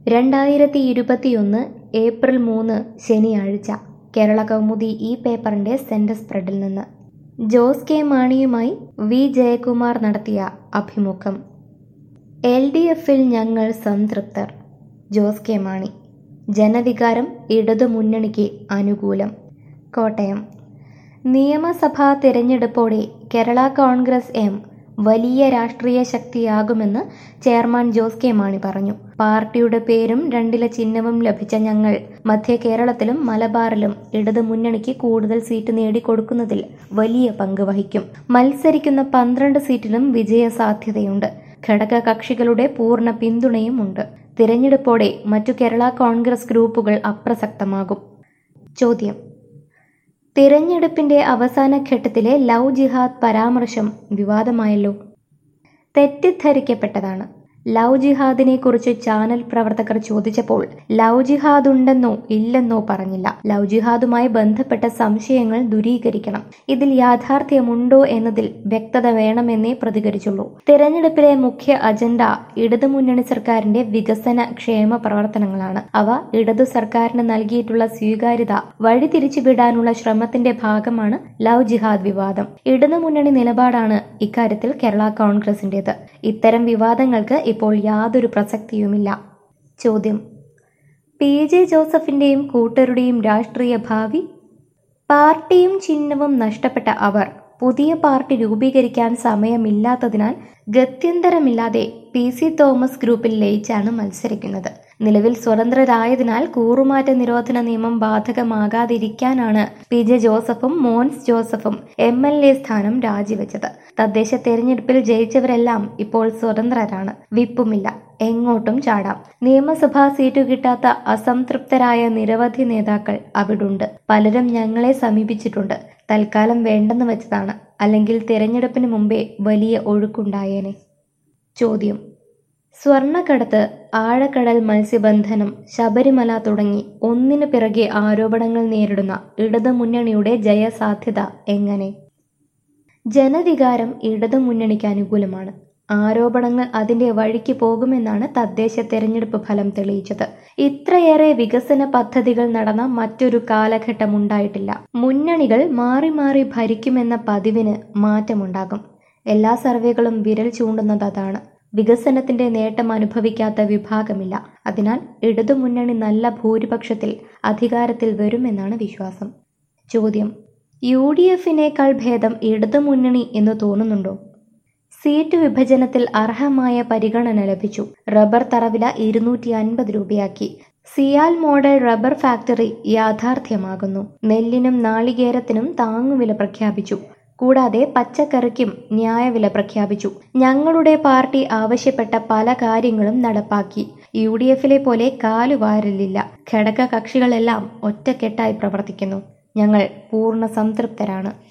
രണ്ടായിരത്തി ഇരുപത്തിയൊന്ന് ഏപ്രിൽ മൂന്ന് ശനിയാഴ്ച കേരള കൗമുദി ഈ പേപ്പറിന്റെ സെന്റർ സ്പ്രെഡിൽ നിന്ന് ജോസ് കെ മാണിയുമായി വി ജയകുമാർ നടത്തിയ അഭിമുഖം എൽ ഡി എഫിൽ ഞങ്ങൾ സംതൃപ്തർ ജോസ് കെ മാണി ജനവികാരം ഇടതുമുന്നണിക്ക് അനുകൂലം കോട്ടയം നിയമസഭാ തിരഞ്ഞെടുപ്പോടെ കേരള കോൺഗ്രസ് എം വലിയ രാഷ്ട്രീയ ശക്തിയാകുമെന്ന് ചെയർമാൻ ജോസ് കെ മാണി പറഞ്ഞു പാർട്ടിയുടെ പേരും രണ്ടില ചിഹ്നവും ലഭിച്ച ഞങ്ങൾ മധ്യ കേരളത്തിലും മലബാറിലും ഇടതു മുന്നണിക്ക് കൂടുതൽ സീറ്റ് നേടിക്കൊടുക്കുന്നതിൽ വലിയ പങ്ക് വഹിക്കും മത്സരിക്കുന്ന പന്ത്രണ്ട് സീറ്റിലും വിജയ സാധ്യതയുണ്ട് ഘടക കക്ഷികളുടെ പൂർണ്ണ പിന്തുണയുമുണ്ട് തിരഞ്ഞെടുപ്പോടെ മറ്റു കേരള കോൺഗ്രസ് ഗ്രൂപ്പുകൾ അപ്രസക്തമാകും ചോദ്യം തിരഞ്ഞെടുപ്പിന്റെ അവസാന ഘട്ടത്തിലെ ലവ് ജിഹാദ് പരാമർശം വിവാദമായല്ലോ തെറ്റിദ്ധരിക്കപ്പെട്ടതാണ് ലവ് ജിഹാദിനെ കുറിച്ച് ചാനൽ പ്രവർത്തകർ ചോദിച്ചപ്പോൾ ലവ് ജിഹാദ് ഉണ്ടെന്നോ ഇല്ലെന്നോ പറഞ്ഞില്ല ലവ് ജിഹാദുമായി ബന്ധപ്പെട്ട സംശയങ്ങൾ ദൂരീകരിക്കണം ഇതിൽ യാഥാർത്ഥ്യമുണ്ടോ എന്നതിൽ വ്യക്തത വേണമെന്നേ പ്രതികരിച്ചുള്ളൂ തിരഞ്ഞെടുപ്പിലെ മുഖ്യ അജണ്ട ഇടതുമുന്നണി സർക്കാരിന്റെ വികസന ക്ഷേമ പ്രവർത്തനങ്ങളാണ് അവ ഇടതു സർക്കാരിന് നൽകിയിട്ടുള്ള സ്വീകാര്യത വഴിതിരിച്ചുവിടാനുള്ള ശ്രമത്തിന്റെ ഭാഗമാണ് ലവ് ജിഹാദ് വിവാദം ഇടതുമുന്നണി നിലപാടാണ് ഇക്കാര്യത്തിൽ കേരള കോൺഗ്രസിന്റേത് ഇത്തരം വിവാദങ്ങൾക്ക് ഇപ്പോൾ യാതൊരു പ്രസക്തിയുമില്ല ചോദ്യം പി ജെ ജോസഫിന്റെയും കൂട്ടരുടെയും രാഷ്ട്രീയ ഭാവി പാർട്ടിയും ചിഹ്നവും നഷ്ടപ്പെട്ട അവർ പുതിയ പാർട്ടി രൂപീകരിക്കാൻ സമയമില്ലാത്തതിനാൽ ഗത്യന്തരമില്ലാതെ പി സി തോമസ് ഗ്രൂപ്പിൽ ലയിച്ചാണ് മത്സരിക്കുന്നത് നിലവിൽ സ്വതന്ത്രരായതിനാൽ കൂറുമാറ്റ നിരോധന നിയമം ബാധകമാകാതിരിക്കാനാണ് പി ജെ ജോസഫും മോൻസ് ജോസഫും എം എൽ എ സ്ഥാനം രാജിവെച്ചത് തദ്ദേശ തെരഞ്ഞെടുപ്പിൽ ജയിച്ചവരെല്ലാം ഇപ്പോൾ സ്വതന്ത്രരാണ് വിപ്പുമില്ല എങ്ങോട്ടും ചാടാം നിയമസഭാ സീറ്റു കിട്ടാത്ത അസംതൃപ്തരായ നിരവധി നേതാക്കൾ അവിടുണ്ട് പലരും ഞങ്ങളെ സമീപിച്ചിട്ടുണ്ട് തൽക്കാലം വേണ്ടെന്ന് വെച്ചതാണ് അല്ലെങ്കിൽ തിരഞ്ഞെടുപ്പിന് മുമ്പേ വലിയ ഒഴുക്കുണ്ടായേനെ ചോദ്യം സ്വർണ്ണക്കടത്ത് ആഴക്കടൽ മത്സ്യബന്ധനം ശബരിമല തുടങ്ങി ഒന്നിനു പിറകെ ആരോപണങ്ങൾ നേരിടുന്ന ഇടതുമുന്നണിയുടെ ജയസാധ്യത എങ്ങനെ ജനവികാരം ഇടതുമുന്നണിക്ക് അനുകൂലമുമാണ് ആരോപണങ്ങൾ അതിന്റെ വഴിക്ക് പോകുമെന്നാണ് തദ്ദേശ തെരഞ്ഞെടുപ്പ് ഫലം തെളിയിച്ചത് ഇത്രയേറെ വികസന പദ്ധതികൾ നടന്ന മറ്റൊരു കാലഘട്ടമുണ്ടായിട്ടില്ല മുന്നണികൾ മാറി മാറി ഭരിക്കുമെന്ന പതിവിന് മാറ്റമുണ്ടാകും എല്ലാ സർവേകളും വിരൽ ചൂണ്ടുന്നത് അതാണ് വികസനത്തിന്റെ നേട്ടം അനുഭവിക്കാത്ത വിഭാഗമില്ല അതിനാൽ ഇടതുമുന്നണി നല്ല ഭൂരിപക്ഷത്തിൽ അധികാരത്തിൽ വരുമെന്നാണ് വിശ്വാസം ചോദ്യം യു ഡി എഫിനേക്കാൾ ഭേദം ഇടതുമുന്നണി എന്ന് തോന്നുന്നുണ്ടോ സീറ്റ് വിഭജനത്തിൽ അർഹമായ പരിഗണന ലഭിച്ചു റബ്ബർ തറവില ഇരുന്നൂറ്റി അൻപത് രൂപയാക്കി സിയാൽ മോഡൽ റബ്ബർ ഫാക്ടറി യാഥാർത്ഥ്യമാകുന്നു നെല്ലിനും നാളികേരത്തിനും താങ്ങുവില പ്രഖ്യാപിച്ചു കൂടാതെ പച്ചക്കറിക്കും ന്യായവില പ്രഖ്യാപിച്ചു ഞങ്ങളുടെ പാർട്ടി ആവശ്യപ്പെട്ട പല കാര്യങ്ങളും നടപ്പാക്കി യു ഡി എഫിലെ പോലെ കാലുവാരലില്ല ഘടക കക്ഷികളെല്ലാം ഒറ്റക്കെട്ടായി പ്രവർത്തിക്കുന്നു ഞങ്ങൾ പൂർണ്ണ സംതൃപ്തരാണ്